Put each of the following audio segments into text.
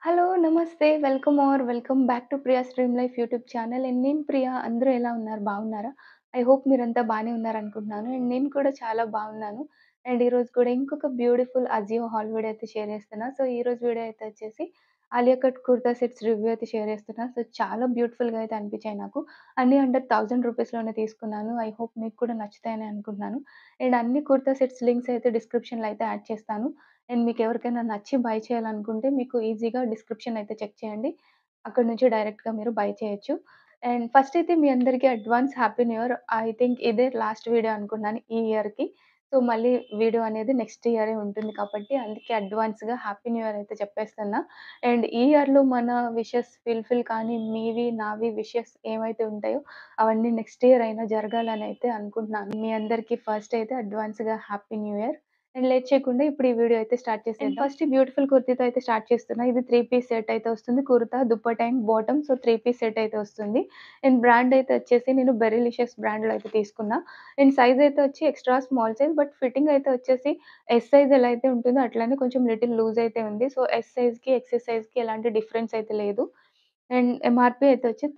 Hello! నమస్తే. Welcome or welcome back to Priya stream life YouTube channel. And నేను ప్రియా. అందరూ ఎలా ఉన్నారు? బాగున్నారా? ఐ హోప్ మీరంతా బానే ఉన్నారనుకుంటున్నాను. అండ్ నేను కూడా చాలా బాగున్నాను. అండ్ ఈరోజు కూడా ఇంకొక బ్యూటిఫుల్ అజియో హాల్ వీడియో అయితే షేర్ చేస్తున్నా. సో, ఈరోజు వీడియో అయితే వచ్చేసి Alia cut kurta sets review అయితే షేర్ చేస్తున్నా. సో, చాలా బ్యూటిఫుల్‌గా అయితే అనిపించాయి నాకు. అన్నీ అండర్ 1000 రూపీస్‌లోనే తీసుకున్నాను. ఐ హోప్ మీకు కూడా నచ్చుతాయని అనుకుంటున్నాను. అండ్ అన్ని కుర్తా సెట్స్ లింక్స్ అయితే డిస్క్రిప్షన్‌లో అయితే యాడ్ చేస్తాను. అండ్ మీకు ఎవరికైనా నచ్చి బై చేయాలనుకుంటే మీకు ఈజీగా డిస్క్రిప్షన్ అయితే చెక్ చేయండి. అక్కడి నుంచి డైరెక్ట్‌గా మీరు బై చేయొచ్చు. అండ్ ఫస్ట్ అయితే మీ అందరికీ advance happy new year. I think ఇదే లాస్ట్ వీడియో అనుకుంటున్నాను ఈ ఇయర్‌కి. సో, మళ్ళీ వీడియో అనేది నెక్స్ట్ ఇయరే ఉంటుంది కాబట్టి అందుకే అడ్వాన్స్‌గా హ్యాపీ న్యూ ఇయర్ అయితే చెప్పేస్తున్నా. అండ్ ఈ ఇయర్‌లో మన విషెస్ ఫుల్‌ఫిల్ కానీ మీవి, నావి విషెస్ ఏవైతే ఉంటాయో అవన్నీ నెక్స్ట్ ఇయర్ అయినా జరగాలని అయితే అనుకుంటున్నాను. మీ అందరికీ ఫస్ట్ అయితే అడ్వాన్స్‌గా happy new year. And late చేయకుండా ఇప్పుడు ఈ వీడియో అయితే స్టార్ట్ చేసేద్దాం. ఫస్ట్ ఈ బ్యూటిఫుల్ కుర్తీతో అయితే స్టార్ట్ చేస్తున్నా. ఇది 3 పీస్ సెట్ అయితే వస్తుంది. Kurta, dupatta and bottom. So, 3 piece set అయితే వస్తుంది. అండ్ బ్రాండ్ అయితే వచ్చేసి నేను బెర్రీలిషియస్ బ్రాండ్‌లో అయితే తీసుకున్నా. అండ్ సైజ్ అయితే వచ్చి extra small size but fitting అయితే వచ్చేసి ఎస్ సైజ్ ఎలా అయితే ఉంటుందో అట్లనే కొంచెం లిటిల్ లూజ్ అయితే ఉంది. సో, ఎస్ సైజ్‌కి, ఎక్సెస్ సైజ్‌కి ఎలాంటి డిఫరెన్స్ అయితే లేదు. అండ్ ఎంఆర్‌పీ అయితే వచ్చి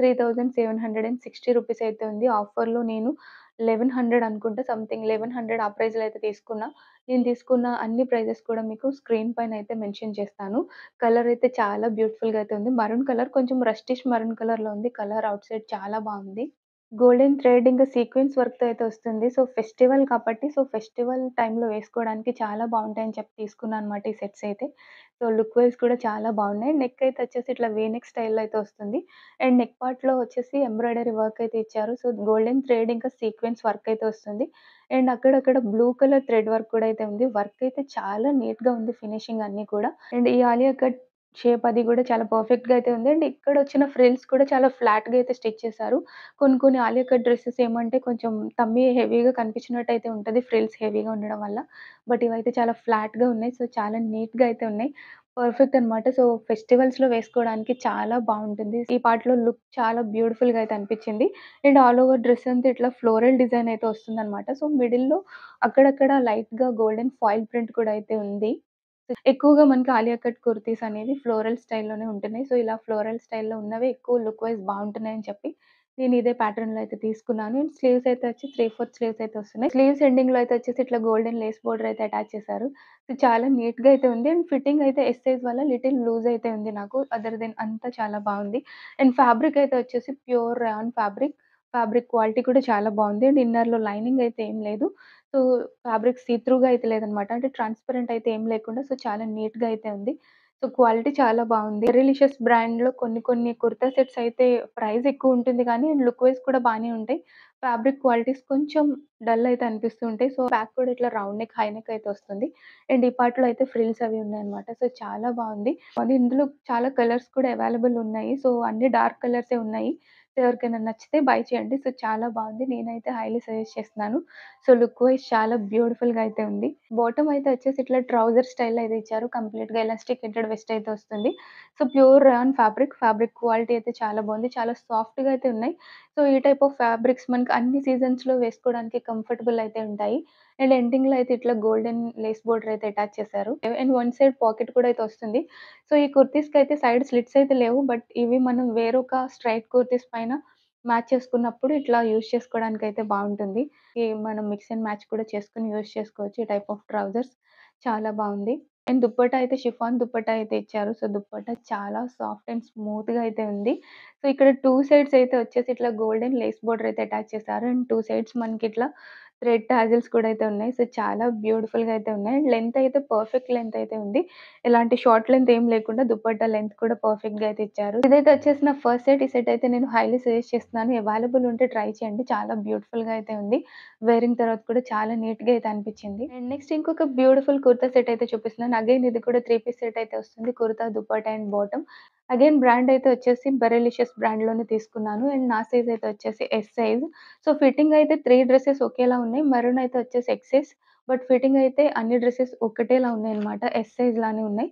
3760 రూపీస్ అయితే ఉంది. ఆఫర్‌లో నేను 1100 అనుకుంటా సంథింగ్ 1100 ఆ ప్రైస్‌లో అయితే తీసుకున్నా. నేను తీసుకున్న అన్ని ప్రైజెస్ కూడా మీకు స్క్రీన్ పైన అయితే మెన్షన్ చేస్తాను. కలర్ అయితే చాలా బ్యూటిఫుల్‌గా అయితే ఉంది. మరూన్ కలర్ కొంచెం రస్టిష్ మరూన్ కలర్‌లో ఉంది. కలర్ ఔట్ సైడ్ చాలా బాగుంది. గోల్డెన్ థ్రెడ్ ఇంకా సీక్వెన్స్ వర్క్‌తో అయితే వస్తుంది. సో, ఫెస్టివల్ కాబట్టి సో, ఫెస్టివల్ టైమ్‌లో వేసుకోవడానికి చాలా బాగుంటాయని చెప్పి తీసుకున్నాను అనమాట ఈ సెట్స్ అయితే. సో, లుక్ వైస్ కూడా చాలా బాగున్నాయి. నెక్ అయితే వచ్చేసి ఇట్లా వీ నెక్ స్టైల్‌లో అయితే వస్తుంది. అండ్ నెక్ పార్ట్‌లో వచ్చేసి ఎంబ్రాయిడరీ వర్క్ అయితే ఇచ్చారు. సో, గోల్డెన్ థ్రెడ్ ఇంకా సీక్వెన్స్ వర్క్ అయితే వస్తుంది. అండ్ అక్కడక్కడ బ్లూ కలర్ థ్రెడ్ వర్క్ కూడా అయితే ఉంది. వర్క్ అయితే చాలా నీట్‌గా ఉంది ఫినిషింగ్ అన్నీ కూడా. అండ్ ఈ ఆలియా కట్ షేప్ అది కూడా చాలా పర్ఫెక్ట్‌గా అయితే ఉంది. అండ్ ఇక్కడ వచ్చిన ఫ్రిల్స్ కూడా చాలా ఫ్లాట్‌గా అయితే స్టిచ్ చేశారు. కొన్ని కొన్ని ఆలియా కట్ డ్రెసెస్ ఏమంటే కొంచెం తమ్మి హెవీగా కనిపించినట్టు అయితే ఉంటది ఫ్రిల్స్ హెవీగా ఉండడం వల్ల. బట్ ఇవైతే చాలా ఫ్లాట్‌గా ఉన్నాయి. సో, చాలా నీట్‌గా అయితే ఉన్నాయి. పర్ఫెక్ట్ అనమాట. సో, ఫెస్టివల్స్‌లో వేసుకోవడానికి చాలా బాగుంటుంది. ఈ పార్ట్‌లో లుక్ చాలా బ్యూటిఫుల్‌గా అయితే అనిపించింది. అండ్ ఆల్ ఓవర్ డ్రెస్ అంతా ఇట్లా ఫ్లోరల్ డిజైన్ అయితే వస్తుందనమాట. సో, మిడిల్‌లో అక్కడక్కడ లైట్‌గా గోల్డెన్ ఫాయిల్ ప్రింట్ కూడా అయితే ఉంది. ఎక్కువగా మనకి ఆలియా కట్ కుర్తీస్ అనేవి ఫ్లోరల్ స్టైల్‌లోనే ఉంటున్నాయి. సో, ఇలా ఫ్లోరల్ స్టైల్‌లో ఉన్నవే ఎక్కువ లుక్ వైస్ బాగుంటున్నాయని చెప్పి నేను ఇదే ప్యాటర్న్‌లో అయితే తీసుకున్నాను. అండ్ స్లీవ్స్ అయితే వచ్చి 3/4 స్లీవ్స్ అయితే వస్తున్నాయి. స్లీవ్స్ ఎండింగ్‌లో అయితే వచ్చేసి ఇట్లా గోల్డెన్ లేస్ బోర్డర్ అయితే అటాచ్ చేశారు. సో, చాలా నీట్‌గా అయితే ఉంది. అండ్ ఫిట్టింగ్ అయితే ఎస్ సైజ్ వల్ల లిటిల్ లూజ్ అయితే ఉంది నాకు. అదర్ దెన్ అంతా చాలా బాగుంది. అండ్ ఫ్యాబ్రిక్ అయితే వచ్చేసి pure rayon fabric. Fabric quality కూడా చాలా బాగుంది. అండ్ ఇన్నర్‌లో లైనింగ్ అయితే ఏం లేదు. సో, ఫ్యాబ్రిక్ సీ త్రూగా అయితే లేదనమాట. అంటే ట్రాన్స్‌పరెంట్ అయితే ఏం లేకుండా సో, చాలా నీట్‌గా అయితే ఉంది. సో, క్వాలిటీ చాలా బాగుంది. బెర్రీలిషియస్ బ్రాండ్‌లో కొన్ని కొన్ని కుర్తా సెట్స్ అయితే ప్రైస్ ఎక్కువ ఉంటుంది కానీ లుక్ వైస్ కూడా బానే ఉంటాయి. ఫ్యాబ్రిక్ క్వాలిటీస్ కొంచెం డల్ అయితే అనిపిస్తూ ఉంటాయి. సో, బ్యాక్ కూడా ఇట్లా రౌండ్ నెక్, హై నెక్ అయితే వస్తుంది. అండ్ ఈ పార్ట్‌లో అయితే ఫ్రిల్స్ అవి ఉన్నాయన్నమాట. సో, చాలా బాగుంది. అది ఇందులో చాలా కలర్స్ కూడా అవైలబుల్ ఉన్నాయి. సో, అన్ని డార్క్ కలర్సే ఉన్నాయి. సో, ఎవరికైనా నచ్చితే బై చేయండి. సో, చాలా బాగుంది. నేనైతే హైలీ సజెస్ట్ చేస్తున్నాను. సో, లుక్ వైస్ చాలా బ్యూటిఫుల్‌గా అయితే ఉంది. బాటమ్ అయితే వచ్చేసి ఇట్లా ట్రౌజర్ స్టైల్‌లో అయితే ఇచ్చారు. కంప్లీట్‌గా ఎలాస్టికేటెడ్ వెస్ట్ అయితే వస్తుంది. So, pure rayon fabric. Fabric quality అయితే చాలా బాగుంది. చాలా సాఫ్ట్‌గా అయితే ఉన్నాయి. సో, ఈ టైప్ ఆఫ్ ఫ్యాబ్రిక్స్ మనకి అన్ని సీజన్స్‌లో వేసుకోవడానికి కంఫర్టబుల్ అయితే ఉంటాయి. అండ్ ఎండింగ్‌లో అయితే ఇట్లా గోల్డెన్ లేస్ బోర్డర్ అయితే అటాచ్ చేశారు. అండ్ వన్ సైడ్ పాకెట్ కూడా అయితే వస్తుంది. సో, ఈ కుర్తీస్‌కి అయితే సైడ్ స్లిట్స్ అయితే లేవు. బట్ ఇవి మనం వేరొక స్ట్రెయిట్ కుర్తీస్ పైన మ్యాచ్ చేసుకున్నప్పుడు ఇట్లా యూజ్ చేసుకోవడానికి అయితే బాగుంటుంది. ఈ మనం మిక్స్ అండ్ మ్యాచ్ కూడా చేసుకొని యూజ్ చేసుకోవచ్చు. ఈ టైప్ ఆఫ్ ట్రౌజర్స్ చాలా బాగుంది. అండ్ దుప్పట్టా అయితే షిఫాన్ దుప్పట్టా అయితే ఇచ్చారు. సో, దుప్పట్టా చాలా సాఫ్ట్ అండ్ స్మూత్‌గా అయితే ఉంది. సో, ఇక్కడ 2 సైడ్స్ అయితే వచ్చేసి ఇట్లా గోల్డెన్ లేస్ బోర్డర్ అయితే అటాచ్ చేశారు. అండ్ 2 సైడ్స్ మనకి ఇట్లా థ్రెడ్ టాజిల్స్ కూడా అయితే ఉన్నాయి. సో, చాలా బ్యూటిఫుల్‌గా అయితే ఉన్నాయి. అండ్ లెంత్ అయితే పర్ఫెక్ట్ లెంత్ అయితే ఉంది. ఎలాంటి షార్ట్ లెంత్ ఏం లేకుండా దుప్పట్టా లెంత్ కూడా పర్ఫెక్ట్‌గా అయితే ఇచ్చారు. ఇదైతే వచ్చేసి నా ఫస్ట్ సెట్. ఈ సెట్ అయితే నేను హైలీ సజెస్ట్ చేస్తున్నాను. అవైలబుల్ ఉంటే ట్రై చేయండి. చాలా బ్యూటిఫుల్‌గా అయితే ఉంది. వేరింగ్ తర్వాత కూడా చాలా నీట్‌గా అయితే అనిపించింది. అండ్ నెక్స్ట్ ఇంకొక బ్యూటిఫుల్ కుర్తా సెట్ అయితే చూపిస్తున్నాను. అగైన్ ఇది కూడా 3 పీస్ సెట్ అయితే వస్తుంది. Kurta, dupatta and bottom. Again brand అయితే వచ్చేసి బెర్రీలిషియస్ బ్రాండ్‌లోనే తీసుకున్నాను. అండ్ నా సైజ్ అయితే వచ్చేసి ఎస్ సైజ్. సో, ఫిట్టింగ్ అయితే 3 డ్రెసెస్ ఒకేలా ఉన్నాయి. మెరూన్ అయితే వచ్చేసి ఎక్సెస్. బట్ ఫిట్టింగ్ అయితే అన్ని డ్రెసెస్ ఒకటేలా ఉన్నాయన్నమాట. ఎస్ సైజ్ లానే ఉన్నాయి.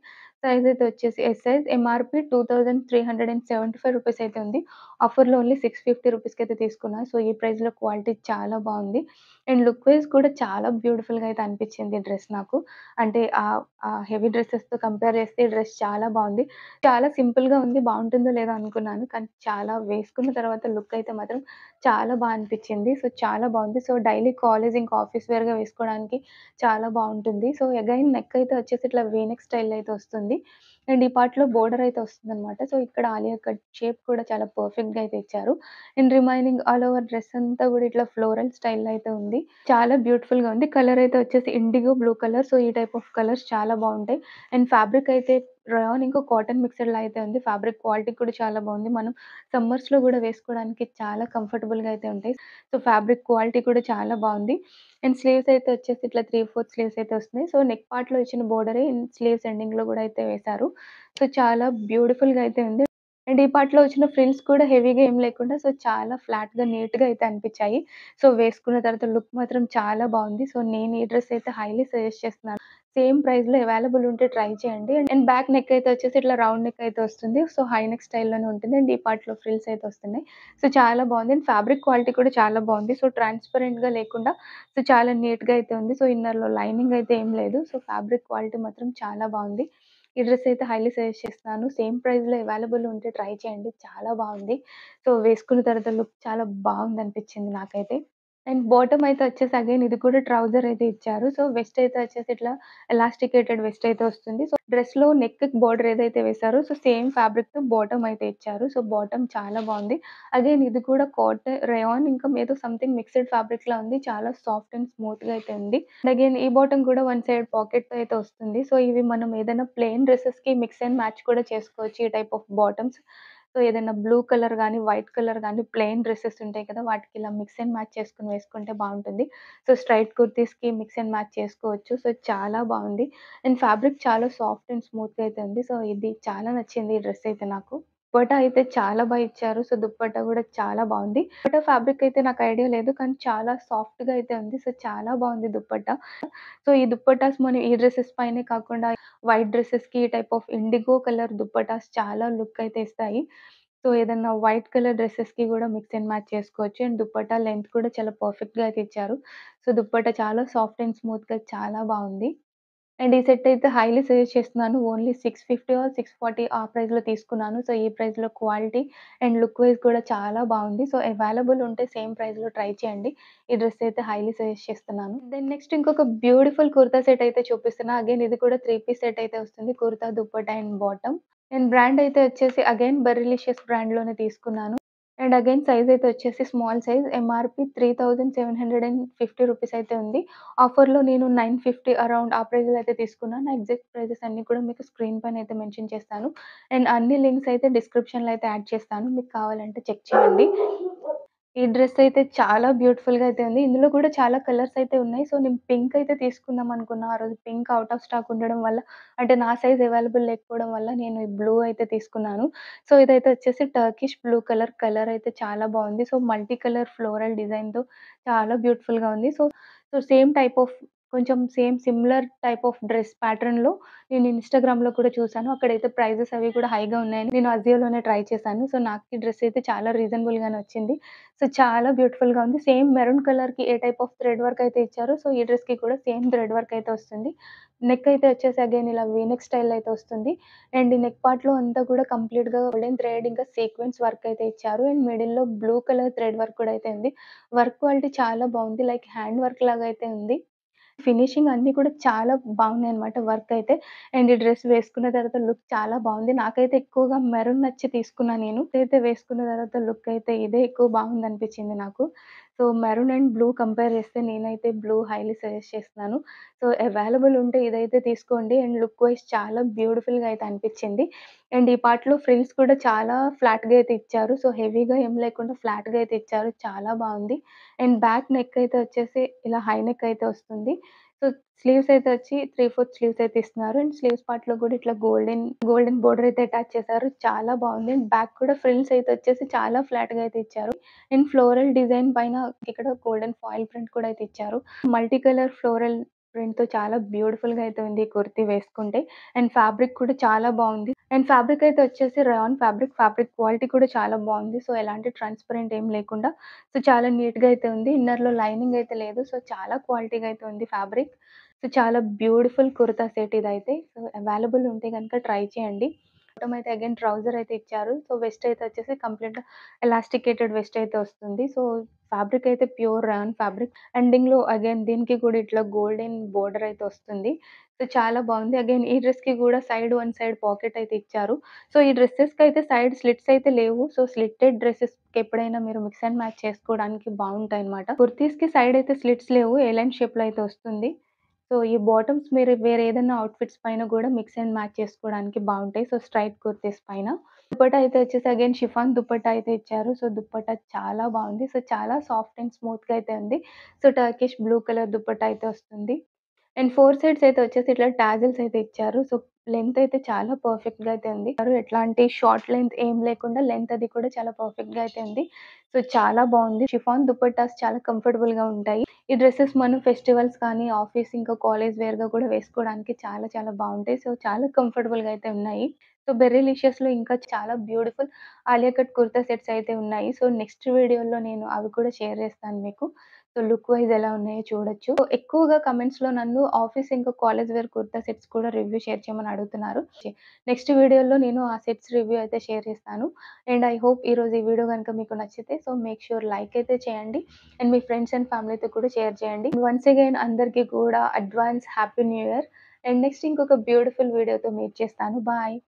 సైజ్ అయితే వచ్చేసి ఎస్ సైజ్. ఎంఆర్‌పీ 2375 రూపీస్ అయితే ఉంది. ఆఫర్‌లో ఓన్లీ 650 రూపీస్‌కి అయితే తీసుకున్నా. సో, ఈ ప్రైస్‌లో క్వాలిటీ చాలా బావుంది. అండ్ లుక్ వైస్ కూడా చాలా బ్యూటిఫుల్‌గా అయితే అనిపించింది డ్రెస్ నాకు. అంటే ఆహ్, ఆహ్, హెవీ డ్రెసెస్‌తో కంపేర్ చేస్తే ఈ డ్రెస్ చాలా బావుంది. చాలా సింపుల్‌గా ఉంది. బావుంటుందో లేదో అనుకున్నాను. కానీ చాలా వేసుకున్న తర్వాత లుక్ అయితే మాత్రం చాలా బా అనిపించింది. సో, చాలా బావుంది. సో, డైలీ కాలేజ్ ఇంకా ఆఫీస్ వేర్‌గా వేసుకోవడానికి చాలా బావుంటుంది. సో, అగైన్ నెక్ అయితే వచ్చేసి ఇట్లా వీ నెక్ స్టైల్‌లో అయితే వస్తుంది. అండ్ ఈ పార్ట్‌లో బోర్డర్ అయితే వస్తుందనమాట. సో, ఇక్కడ ఆలియా కట్ షేప్ కూడా చాలా పర్ఫెక్ట్‌గా అయితే ఇచ్చారు. And remaining all over dress అంతా కూడా ఇట్లా ఫ్లోరల్ స్టైల్‌లో అయితే ఉంది. చాలా బ్యూటిఫుల్‌గా ఉంది. కలర్ అయితే వచ్చేసి ఇండిగో బ్లూ కలర్. సో, ఈ టైప్ ఆఫ్ కలర్స్ చాలా బావుంటాయి. అండ్ ఫ్యాబ్రిక్ అయితే రయాన్ ఇంకా కాటన్ మిక్స్‌డ్‌లో అయితే ఉంది. ఫ్యాబ్రిక్ క్వాలిటీ కూడా చాలా బావుంది. మనం సమ్మర్స్‌లో కూడా వేసుకోవడానికి చాలా కంఫర్టబుల్‌గా అయితే ఉంటాయి. సో, ఫ్యాబ్రిక్ క్వాలిటీ కూడా చాలా బావుంది. అండ్ స్లీవ్స్ అయితే వచ్చేసి ఇట్లా 3/4 స్లీవ్స్ అయితే వస్తున్నాయి. సో, నెక్ పార్ట్‌లో ఇచ్చిన బోర్డరే స్లీవ్స్ ఎండింగ్‌లో కూడా అయితే వేశారు. సో, చాలా బ్యూటిఫుల్‌గా అయితే ఉంది. అండ్ ఈ పార్ట్‌లో వచ్చిన ఫ్రిల్స్ కూడా హెవీగా ఏం లేకుండా సో, చాలా ఫ్లాట్‌గా నీట్‌గా అయితే అనిపించాయి. సో, వేసుకున్న తర్వాత లుక్ మాత్రం చాలా బావుంది. సో, నేను ఈ డ్రెస్ అయితే హైలీ సజెస్ట్ చేస్తున్నాను. సేమ్ ప్రైస్‌లో అవైలబుల్ ఉంటే ట్రై చేయండి. అండ్ బ్యాక్ నెక్ అయితే వచ్చేసి ఇట్లా రౌండ్ నెక్ అయితే వస్తుంది. సో, హై నెక్ స్టైల్‌లోనే ఉంటుంది. అండ్ ఈ పార్ట్‌లో ఫ్రిల్స్ అయితే వస్తున్నాయి. సో, చాలా బావుంది. అండ్ ఫ్యాబ్రిక్ క్వాలిటీ కూడా చాలా బావుంది. సో, ట్రాన్స్‌పరెంట్‌గా లేకుండా సో, చాలా నీట్‌గా అయితే ఉంది. సో, ఇన్నర్‌లో లైనింగ్ అయితే ఏం లేదు. సో, ఫ్యాబ్రిక్ క్వాలిటీ మాత్రం చాలా బావుంది. ఈ డ్రెస్ అయితే హైలీ సజెస్ట్ చేస్తున్నాను. సేమ్ ప్రైస్‌లో అవైలబుల్ ఉంటే ట్రై చేయండి. చాలా బావుంది. సో, వేసుకున్న తర్వాత లుక్ చాలా బావుందనిపించింది నాకైతే. అండ్ బాటమ్ అయితే వచ్చేసి అగైన్ ఇది కూడా ట్రౌజర్ అయితే ఇచ్చారు. సో, వెస్ట్ అయితే వచ్చేసి ఇట్లా ఎలాస్టికేటెడ్ వెస్ట్ అయితే వస్తుంది. సో, డ్రెస్‌లో నెక్‌కి బోర్డర్ ఏదైతే వేశారో సో, సేమ్ ఫ్యాబ్రిక్‌తో బాటమ్ అయితే ఇచ్చారు. సో, బాటమ్ చాలా బావుంది. అగైన్ ఇది కూడా కాట రయాన్ ఇంకా ఏదో సంథింగ్ మిక్స్డ్ ఫ్యాబ్రిక్‌లా ఉంది. చాలా సాఫ్ట్ అండ్ స్మూత్‌గా అయితే ఉంది. అండ్ అగైన్ ఈ బాటమ్ కూడా వన్ సైడ్ పాకెట్‌తో అయితే వస్తుంది. సో, ఇవి మనం ఏదైనా ప్లెయిన్ డ్రెసెస్‌కి మిక్స్ అండ్ మ్యాచ్ కూడా చేసుకోవచ్చు ఈ టైప్ ఆఫ్ బాటమ్స్. సో, ఏదైనా బ్లూ కలర్ గానీ, వైట్ కలర్ గానీ ప్లెయిన్ డ్రెసెస్ ఉంటాయి కదా! వాటికి ఇలా మిక్స్ అండ్ మ్యాచ్ చేసుకొని వేసుకుంటే బావుంటుంది. సో, స్ట్రెయిట్ కుర్తీస్‌కి మిక్స్ అండ్ మ్యాచ్ చేసుకోవచ్చు. సో, చాలా బావుంది. అండ్ ఫ్యాబ్రిక్ చాలా సాఫ్ట్ అండ్ స్మూత్‌గా అయితే ఉంది. సో, ఇది చాలా నచ్చింది ఈ డ్రెస్ అయితే నాకు. దుప్పట్టా అయితే చాలా బా ఇచ్చారు. సో, దుప్పట్టా కూడా చాలా బావుంది. దుప్పట్టా ఫ్యాబ్రిక్ అయితే నాకు ఐడియా లేదు. కానీ చాలా సాఫ్ట్‌గా అయితే ఉంది. సో, చాలా బావుంది దుప్పట్టా. సో, ఈ దుప్పట్టాస్ మనం ఈ డ్రెసెస్ పైనే కాకుండా వైట్ డ్రెసెస్‌కి ఈ type of indigo colour dupattas చాలా లుక్ అయితే ఇస్తాయి. సో, ఏదన్నా వైట్ కలర్ డ్రెసెస్‌కి కూడా మిక్స్ అండ్ మ్యాచ్ చేసుకోవచ్చు. అండ్ దుప్పట్టా లెంత్ కూడా చాలా పర్ఫెక్ట్‌గా అయితే ఇచ్చారు. సో, దుప్పట్టా చాలా సాఫ్ట్ అండ్ స్మూత్‌గా చాలా బావుంది. అండ్ ఈ సెట్ అయితే హైలీ సజెస్ట్ చేస్తున్నాను. ఓన్లీ 650 ఆర్ 640 ఆ ప్రైస్‌లో తీసుకున్నాను. సో, ఈ ప్రైస్‌లో క్వాలిటీ అండ్ లుక్ వైస్ కూడా చాలా బావుంది. సో, అవైలబుల్ ఉంటే సేమ్ ప్రైస్‌లో ట్రై చేయండి. ఈ డ్రెస్ అయితే హైలీ సజెస్ట్ చేస్తున్నాను. దెన్ నెక్స్ట్ ఇంకొక బ్యూటిఫుల్ కుర్తా సెట్ అయితే చూపిస్తున్నా. అగైన్ ఇది కూడా 3 పీస్ సెట్ అయితే వస్తుంది. Kurta, dupatta and bottom. And brand అయితే వచ్చేసి అగైన్ బెర్రిలిషియస్ బ్రాండ్‌లోనే తీసుకున్నాను. అండ్ అగైన్ సైజ్ అయితే వచ్చేసి స్మాల్ సైజ్. ఎంఆర్‌పీ 3750 రూపీస్ అయితే ఉంది. ఆఫర్‌లో నేను 950 అరౌండ్ ఆ ప్రైస్‌లో అయితే తీసుకున్నాను. నా ఎగ్జాక్ట్ ప్రైజెస్ అన్నీ కూడా మీకు స్క్రీన్ పైన అయితే మెన్షన్ చేస్తాను. అండ్ అన్ని లింక్స్ అయితే డిస్క్రిప్షన్‌లో అయితే యాడ్ చేస్తాను. మీకు కావాలంటే చెక్ చేయండి. ఈ డ్రెస్ అయితే చాలా బ్యూటిఫుల్‌గా అయితే ఉంది. ఇందులో కూడా చాలా కలర్స్ అయితే ఉన్నాయి. సో, నేను పింక్ అయితే తీసుకుందాం అనుకున్నా. ఆ రోజు పింక్ ఔట్ ఆఫ్ స్టాక్ ఉండడం వల్ల అంటే నా సైజ్ అవైలబుల్ లేకపోవడం వల్ల నేను ఈ బ్లూ అయితే తీసుకున్నాను. సో, ఇదైతే వచ్చేసి టర్కిష్ బ్లూ కలర్. కలర్ అయితే చాలా బావుంది. సో, మల్టీ కలర్ ఫ్లోరల్ డిజైన్‌తో చాలా బ్యూటిఫుల్‌గా ఉంది. So, so same type of కొంచెం same similar type of dress ప్యాటర్న్‌లో నేను ఇన్‌స్టాగ్రామ్‌లో కూడా చూసాను. అక్కడైతే ప్రైజెస్ అవి కూడా హైగా ఉన్నాయని నేను అజియోలోనే ట్రై చేశాను. సో, నాకు ఈ డ్రెస్ అయితే చాలా రీజనబుల్‌గానే వచ్చింది. సో, చాలా బ్యూటిఫుల్‌గా ఉంది. సేమ్ మెరూన్ కలర్‌కి ఏ టైప్ ఆఫ్ థ్రెడ్ వర్క్ అయితే ఇచ్చారో సో, ఈ డ్రెస్‌కి కూడా సేమ్ థ్రెడ్ వర్క్ అయితే వస్తుంది. నెక్ అయితే వచ్చేసి అగైన్ ఇలా వీ నెక్ స్టైల్‌లో అయితే వస్తుంది. అండ్ ఈ నెక్ పార్ట్‌లో అంతా కూడా కంప్లీట్‌గా గోల్డెన్ థ్రెడ్ ఇంకా సీక్వెన్స్ వర్క్ అయితే ఇచ్చారు. అండ్ మిడిల్‌లో బ్లూ కలర్ థ్రెడ్ వర్క్ కూడా అయితే ఉంది. వర్క్ క్వాలిటీ చాలా బావుంది. లైక్ హ్యాండ్ వర్క్ లాగా అయితే ఉంది. ఫినిషింగ్ అన్నీ కూడా చాలా బాగున్నాయన్నమాట వర్క్ అయితే. అండ్ ఈ డ్రెస్ వేసుకున్న తర్వాత లుక్ చాలా బావుంది. నాకైతే ఎక్కువగా మెరూన్ నచ్చి తీసుకున్నా నేను. ఇదైతే వేసుకున్న తర్వాత లుక్ అయితే ఇదే ఎక్కువ బాగుందనిపించింది నాకు. So, maroon and blue compare చేస్తే నేనైతే బ్లూ హైలీ సజెస్ట్ చేస్తున్నాను. సో, అవైలబుల్ ఉంటే ఇదైతే తీసుకోండి. అండ్ లుక్ వైస్ చాలా బ్యూటిఫుల్‌గా అయితే అనిపించింది. అండ్ ఈ పార్ట్‌లో ఫ్రిల్స్ కూడా చాలా ఫ్లాట్‌గా అయితే ఇచ్చారు. సో, హెవీగా ఏం లేకుండా ఫ్లాట్‌గా అయితే ఇచ్చారు. చాలా బావుంది. అండ్ బ్యాక్ నెక్ అయితే వచ్చేసి ఇలా హై నెక్ అయితే వస్తుంది. సో, స్లీవ్స్ అయితే వచ్చి 3/4 స్లీవ్స్ అయితే ఇస్తున్నారు. అండ్ స్లీవ్స్ పార్ట్‌లో కూడా ఇట్లా గోల్డెన్ గోల్డెన్ బోర్డర్ అయితే అటాచ్ చేశారు. చాలా బావుంది. అండ్ బ్యాక్ కూడా ఫ్రిల్స్ అయితే వచ్చేసి చాలా ఫ్లాట్‌గా అయితే ఇచ్చారు. అండ్ ఫ్లోరల్ డిజైన్ పైన ఇక్కడ గోల్డెన్ ఫాయిల్ ప్రింట్ కూడా అయితే ఇచ్చారు. మల్టీ కలర్ ఫ్లోరల్ ప్రింట్‌తో చాలా బ్యూటిఫుల్‌గా అయితే ఉంది ఈ కుర్తీ వేసుకుంటే. అండ్ ఫ్యాబ్రిక్ కూడా చాలా బావుంది. అండ్ ఫ్యాబ్రిక్ అయితే వచ్చేసి రయాన్ ఫ్యాబ్రిక్. ఫ్యాబ్రిక్ క్వాలిటీ కూడా చాలా బావుంది. సో, ఎలాంటి ట్రాన్స్‌పరెంట్ ఏం లేకుండా సో, చాలా నీట్‌గా అయితే ఉంది. ఇన్నర్‌లో లైనింగ్ అయితే లేదు. సో, చాలా క్వాలిటీగా అయితే ఉంది ఫ్యాబ్రిక్. సో, చాలా బ్యూటిఫుల్ కుర్తా సెట్ ఇదైతే. సో, అవైలబుల్ ఉంటే గనుక ట్రై చేయండి. బాటమ్ అయితే అగైన్ ట్రౌజర్ అయితే ఇచ్చారు. సో, వెస్ట్ అయితే వచ్చేసి కంప్లీట్‌గా ఎలాస్టికేటెడ్ వెస్ట్ అయితే వస్తుంది. సో, ఫ్యాబ్రిక్ అయితే ప్యూర్ రయాన్ ఫ్యాబ్రిక్. ఎండింగ్‌లో అగైన్ దీనికి కూడా ఇట్లా గోల్డెన్ బోర్డర్ అయితే వస్తుంది. సో, చాలా బావుంది. అగైన్ ఈ డ్రెస్‌కి కూడా సైడ్ వన్ సైడ్ పాకెట్ అయితే ఇచ్చారు. సో, ఈ డ్రెసెస్‌కైతే సైడ్ స్లిట్స్ అయితే లేవు. సో, స్లిట్టెడ్ డ్రెసెస్‌కి ఎప్పుడైనా మీరు మిక్స్ అండ్ మ్యాచ్ చేసుకోవడానికి బావుంటాయన్నమాట. కుర్తీస్‌కి సైడ్ అయితే స్లిట్స్ లేవు. ఏ లైన్ షేప్‌లో అయితే వస్తుంది. సో, ఈ బాటమ్స్ మీరు వేరే ఏదైనా అవుట్‌ఫిట్స్ పైన కూడా మిక్స్ అండ్ మ్యాచ్ చేసుకోవడానికి బావుంటాయి. సో, స్ట్రైట్ కుర్తీస్ పైన. దుపట్టా అయితే వచ్చేసి అగైన్ షిఫాన్ దుపట్టా అయితే ఇచ్చారు. సో, దుపట్టా చాలా బావుంది. సో, చాలా సాఫ్ట్ అండ్ స్మూత్‌గా అయితే ఉంది. So, Turkish blue colour dupatta అయితే వస్తుంది. అండ్ 4 సైడ్స్ అయితే వచ్చేసి ఇట్లా టాజిల్స్ అయితే ఇచ్చారు. సో, లెంత్ అయితే చాలా పర్ఫెక్ట్‌గా అయితే ఉంది. ఎట్లాంటి షార్ట్ లెంత్ ఏం లేకుండా లెంత్ అది కూడా చాలా పర్ఫెక్ట్‌గా అయితే ఉంది. సో, చాలా బావుంది. షిఫాన్ దుపట్టాస్ చాలా కంఫర్టబుల్‌గా ఉంటాయి. ఈ డ్రెసెస్ మనం ఫెస్టివల్స్ కానీ, ఆఫీస్ ఇంకా కాలేజ్ వేర్‌గా కూడా వేసుకోవడానికి చాలా చాలా బావుంటాయి. సో, చాలా కంఫర్టబుల్‌గా అయితే ఉన్నాయి. సో, బెర్రీలిషియస్‌లో ఇంకా చాలా beautiful Alia cut kurta sets అయితే ఉన్నాయి. సో, నెక్స్ట్ వీడియోలో నేను అవి కూడా షేర్ చేస్తాను మీకు. సో, లుక్ వైస్ ఎలా ఉన్నాయో చూడొచ్చు. ఎక్కువగా కమెంట్స్‌లో నన్ను ఆఫీస్ ఇంకా కాలేజ్ వేర్ కుర్తా సెట్స్ కూడా రివ్యూ షేర్ చేయమని అడుగుతున్నారు. నెక్స్ట్ వీడియోలో నేను ఆ సెట్స్ రివ్యూ అయితే షేర్ చేస్తాను. అండ్ ఐ హోప్ ఈరోజు ఈ వీడియో గనుక మీకు నచ్చితే సో, మేక్ ష్యూర్ లైక్ అయితే చేయండి. అండ్ మీ ఫ్రెండ్స్ అండ్ ఫ్యామిలీతో కూడా షేర్ చేయండి. వన్స్ అగైన్ అందరికీ కూడా advance happy new year. And next ఇంకొక బ్యూటిఫుల్ వీడియోతో మీట్ చేస్తాను. బాయ్.